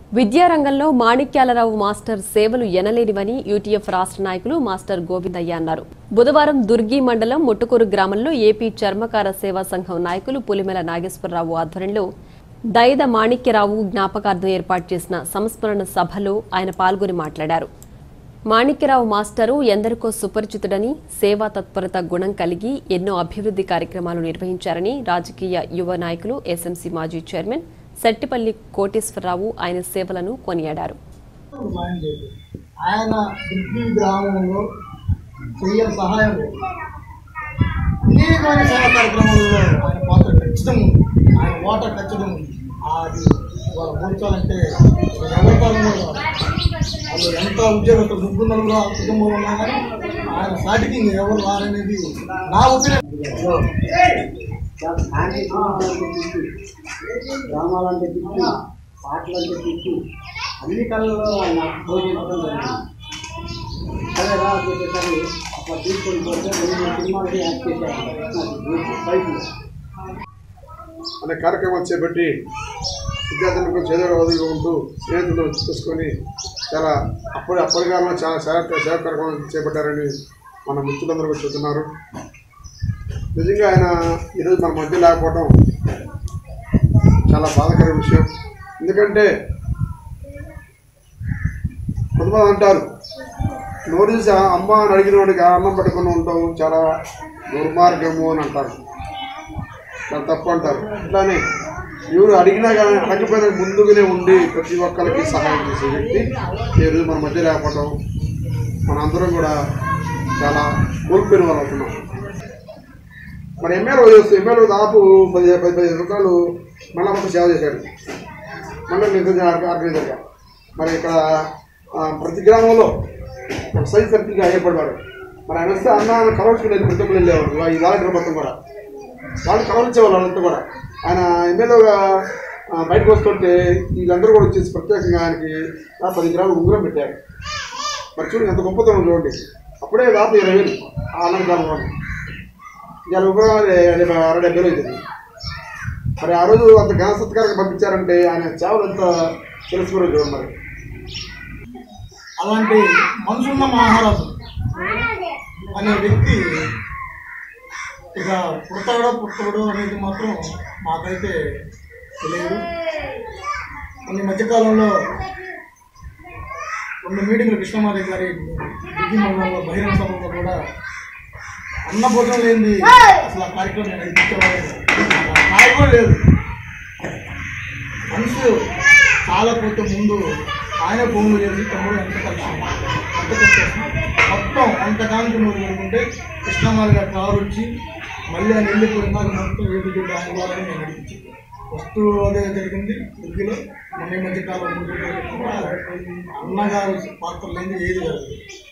విద్యారంగంలో మాణిక్యాలరావు మాస్టర్ సేవలు ఎనలేనివని యూటీఎఫ్ రాష్ట్ర నాయకులు మాస్టర్ గోవిందయ్య అన్నారు బుధవారం దుర్గి మండలం ముట్టుకూరు గ్రామంలో ఏపీ చర్మకార సేవా సంఘం నాయకులు పులిమెల నాగేశ్వరరావు ఆధ్వర్యంలో దైద మాణిక్యరావు జ్ఞాపకార్థం ఏర్పాటు చేసిన సంస్మరణ సభలో ఆయన పాల్గొని మాట్లాడారు మాణిక్యరావు మాస్టరు ఎందరికో సుపరిచితుడని సేవా తత్పరత గుణం కలిగి ఎన్నో అభివృద్ధి కార్యక్రమాలు నిర్వహించారని రాజకీయ యువ నాయకులు ఎస్ఎంసీ మాజీ చైర్మన్ సెట్టిపల్లి కోటేశ్వరరావు ఆయన సేవలను కొనియాడారు మైండ్ లేదు ఆయన దుర్గి గ్రామంలో చెయ్యని సహాయం లేదు అనేకమైన సేవా కార్యక్రమాల్లో ఆయన పాత్ర ఖచ్చితంగా ఉంది ఆయన ఓటర్ ఖచ్చితంగా ఉంది అది వాళ్ళ పోల్చాలంటే ఎవరికాలంలో వాళ్ళు ఎంత ఉద్యోగస్తులు ముగ్గురు నలుగురు ఆ కుటుంబంలో ఉన్నా కానీ ఆయన సాటికి ఇంక ఎవరు రారనేది నా ఒపీనియన్ గ్రామాలంటే తిప్పి పాటలంటే తిప్పి అన్ని కళల్లో ఆయన పోషించడం జరిగింది అదే రా అని చెప్పేసరి అట్లా తీసుకొని పోతే రెండు సినిమాలకి యాక్ట్ చేశారు బయట అనే కార్యక్రమాలు చేపట్టి విద్యార్థులకు చేదోడు వదిలిగా ఉంటూ స్నేహితులు చూసుకొని చాలా అప్పటి అప్పటి కాలంలో చాలా సేవ సేవ కార్యక్రమాలు చేపట్టారని మన మిత్రులందరూ కూడా చెబుతున్నారు నిజంగా ఆయన ఈరోజు మన మధ్య లేకపోవడం చాలా బాధాకర విషయం ఎందుకంటే కొంతమంది అంటారు నోరు చూసి ఆ అమ్మ అని అడిగిన వాడికి ఆ అన్నం పట్టుకొని ఉంటాం చాలా దుర్మార్గము అని అంటారు చాలా తప్పు అంటారు అట్లానే ఎవరు అడిగినా కానీ అడగకపోయినా ముందుగానే ఉండి ప్రతి ఒక్కరికి సహాయం చేసే వ్యక్తి ఈ రోజు మన మధ్య లేకపోవడం మనందరం కూడా చాలా కోల్పోయిన వాళ్ళు అవుతున్నాం మరి ఎమ్మెల్యే చేస్తే ఎమ్మెల్యే దాదాపు పది పది పదిహేను సంవత్సరాలు మళ్ళా మొత్తం సేవ చేశాడు మండల నిర్వహణ ఆర్గనైజర్గా మరి ఇక్కడ ఆ, ప్రతి గ్రామంలో ఒక సైజ్ సర్కిల్గా ఏర్పడ్డాడు మరి ఆయన వస్తే అన్న కలవచ్చుకునేది ప్రతి ఒక్కరు వెళ్ళేవారు ఈ వాలంటీర్ మొత్తం కూడా వాళ్ళు కవరించేవాళ్ళు వాళ్ళంతా కూడా ఆయన ఎమ్మెల్యేగా ఆ, బయటకు వస్తుంటే వీళ్ళందరూ కూడా వచ్చేసి ప్రత్యేకంగా ఆయనకి ఆ పది గ్రాములు ఉంగరం పెట్టారు మరి చూడండి ఎంత గొప్పతనం చూడండి అప్పుడే దాదాపు ఇరవై వేలు ఆ అన్నం గ్రామం వాళ్ళు ఇవాళ ఉంగరం డెబ్బై అరవై డెబ్బై వేలు అవుతుంది మరి ఆ రోజు అంత ఘన సత్కారంగా పంపించారంటే ఆయన సేవలు ఎంత తెలుసుకోలేదు చూడండి మరి అలాంటి మనసున్న మహారాజు అనే వ్యక్తి ఇక పుడతాడో పుట్టడో అనేది మాత్రం మాకైతే తెలియదు కొన్ని మధ్యకాలంలో రెండు మీటింగ్లు కృష్ణమారి గారి డిగ్రీ మండలంలో బహిరంగ సభలో కూడా అన్న భోజనం లేనిది అసలు ఆ కార్యక్రమం నేను నడిపించేవాడు స్థాయి కూడా లేదు మనుషులు కాలపోతే ముందు ఆయన ఫోన్లు చేసి తమ్ముడు ఎంత ఖర్చు ఎంత ఖర్చు మొత్తం అంతకానికి నువ్వు పెట్టుకుంటే కృష్ణమారి గారు కారు వచ్చి మళ్ళీ ఆయన వెళ్ళిపోయినాక మొత్తం ఏడు దుడ్డు ఆయన వాళ్ళని నేను నడిపించి వస్తూ అదే జరిగింది దుగ్గిలో మొన్న ఈ మధ్య కాలం అన్నగారు పాత్ర లేని ఏది కాదు